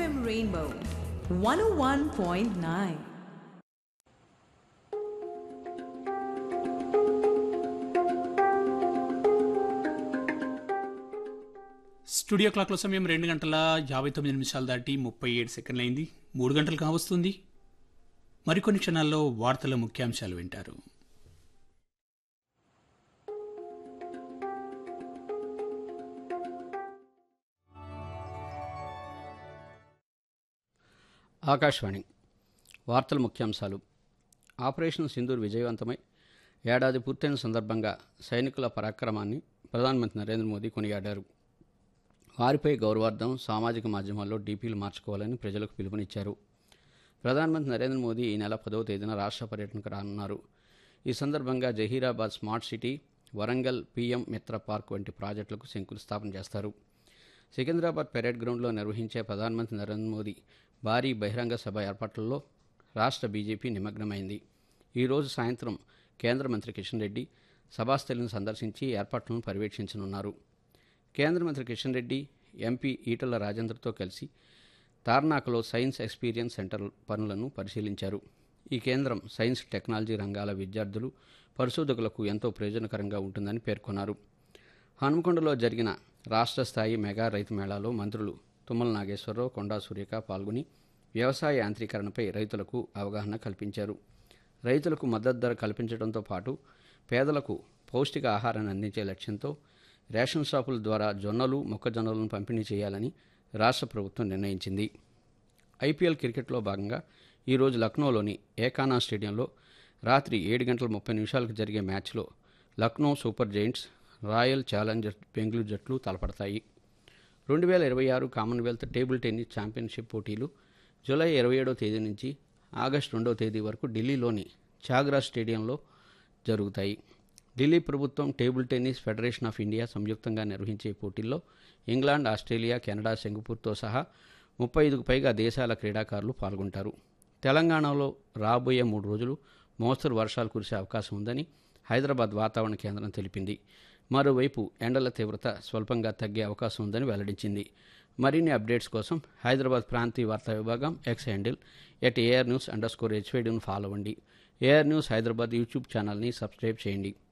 FM Rainbow 101.9. Studio క్లాక్ల సమయం రెండు గంటల యాభై తొమ్మిది నిమిషాలు దాటి ముప్పై ఏడు సెకండ్లు అయింది మూడు గంటలు కావస్తుంది మరికొన్ని క్షణాల్లో వార్తల ముఖ్యాంశాలు వింటారు ఆకాశవాణి వార్తల ముఖ్యాంశాలు ఆపరేషన్ సింధూర్ విజయవంతమై ఏడాది పూర్తయిన సందర్భంగా సైనికుల పరాక్రమాన్ని ప్రధానమంత్రి నరేంద్ర మోదీ కొనియాడారు వారిపై గౌరవార్థం సామాజిక మాధ్యమాల్లో డీపీలు మార్చుకోవాలని ప్రజలకు పిలుపునిచ్చారు ప్రధానమంత్రి నరేంద్ర మోదీ ఈ నెల పదవ తేదీన రాష్ట్ర పర్యటనకు రానున్నారు ఈ సందర్భంగా Zaheerabad smart city Warangal PM Mitra park వంటి ప్రాజెక్టులకు శంకుస్థాపన చేస్తారు సికింద్రాబాద్ పెరేడ్ గ్రౌండ్లో నిర్వహించే ప్రధానమంత్రి నరేంద్ర మోదీ భారీ బహిరంగ సభ ఏర్పాట్లలో రాష్ట్ర బీజేపీ నిమగ్నమైంది ఈరోజు సాయంత్రం కేంద్ర మంత్రి కిషన్ రెడ్డి సభాస్థలిని సందర్శించి ఏర్పాట్లను పర్యవేక్షించనున్నారు కేంద్ర మంత్రి కిషన్ రెడ్డి ఎంపీ ఈటల రాజేంద్రతో కలిసి తార్నాకలో సైన్స్ ఎక్స్పీరియన్స్ సెంటర్ పనులను పరిశీలించారు ఈ కేంద్రం సైన్స్ టెక్నాలజీ రంగాల విద్యార్థులు పరిశోధకులకు ఎంతో ప్రయోజనకరంగా ఉంటుందని పేర్కొన్నారు హనుమకొండలో జరిగిన రాష్ట్ర స్థాయి మెగా రైతు మేళాలో మంత్రులు తుమ్మల నాగేశ్వరరావు కొండా సూర్యక పాల్గొని వ్యవసాయ యాంత్రీకరణపై రైతులకు అవగాహన కల్పించారు రైతులకు మద్దతు ధర కల్పించడంతో పాటు పేదలకు పౌష్టిక ఆహారాన్ని అందించే లక్ష్యంతో రేషన్ షాపుల ద్వారా జొన్నలు మొక్కజొన్నలను పంపిణీ చేయాలని రాష్ట్ర ప్రభుత్వం నిర్ణయించింది ఐపీఎల్ క్రికెట్లో భాగంగా ఈరోజు లక్నోలోని ఏకానా స్టేడియంలో రాత్రి ఏడు గంటల ముప్పై నిమిషాలకు జరిగే మ్యాచ్లో Lucknow super giants royal challengers Bengaluru జట్లు తలపడతాయి రెండు వేల ఇరవై ఆరు కామన్వెల్త్ టేబుల్ టెన్నిస్ ఛాంపియన్షిప్ పోటీలు జూలై ఇరవై ఏడవ తేదీ నుంచి ఆగస్టు రెండవ తేదీ వరకు ఢిల్లీలోని చాగ్రా స్టేడియంలో జరుగుతాయి ఢిల్లీ ప్రభుత్వం table tennis federation of India సంయుక్తంగా నిర్వహించే ఈ పోటీల్లో ఇంగ్లాండ్ ఆస్ట్రేలియా కెనడా సింగపూర్తో సహా ముప్పై ఐదుకు పైగా దేశాల క్రీడాకారులు పాల్గొంటారు తెలంగాణలో రాబోయే మూడు రోజులు మోస్తరు వర్షాలు కురిసే అవకాశం ఉందని హైదరాబాద్ వాతావరణ కేంద్రం తెలిపింది మరోవైపు ఎండల తీవ్రత స్వల్పంగా తగ్గే అవకాశం ఉందని వెల్లడించింది మరిన్ని అప్డేట్స్ కోసం హైదరాబాద్ ప్రాంతీయ వార్తా విభాగం X handle at air news underscore హెచ్వైడీను ఫాలో అవ్వండి ఏఆర్ న్యూస్ హైదరాబాద్ యూట్యూబ్ ఛానల్ని సబ్స్క్రైబ్ చేయండి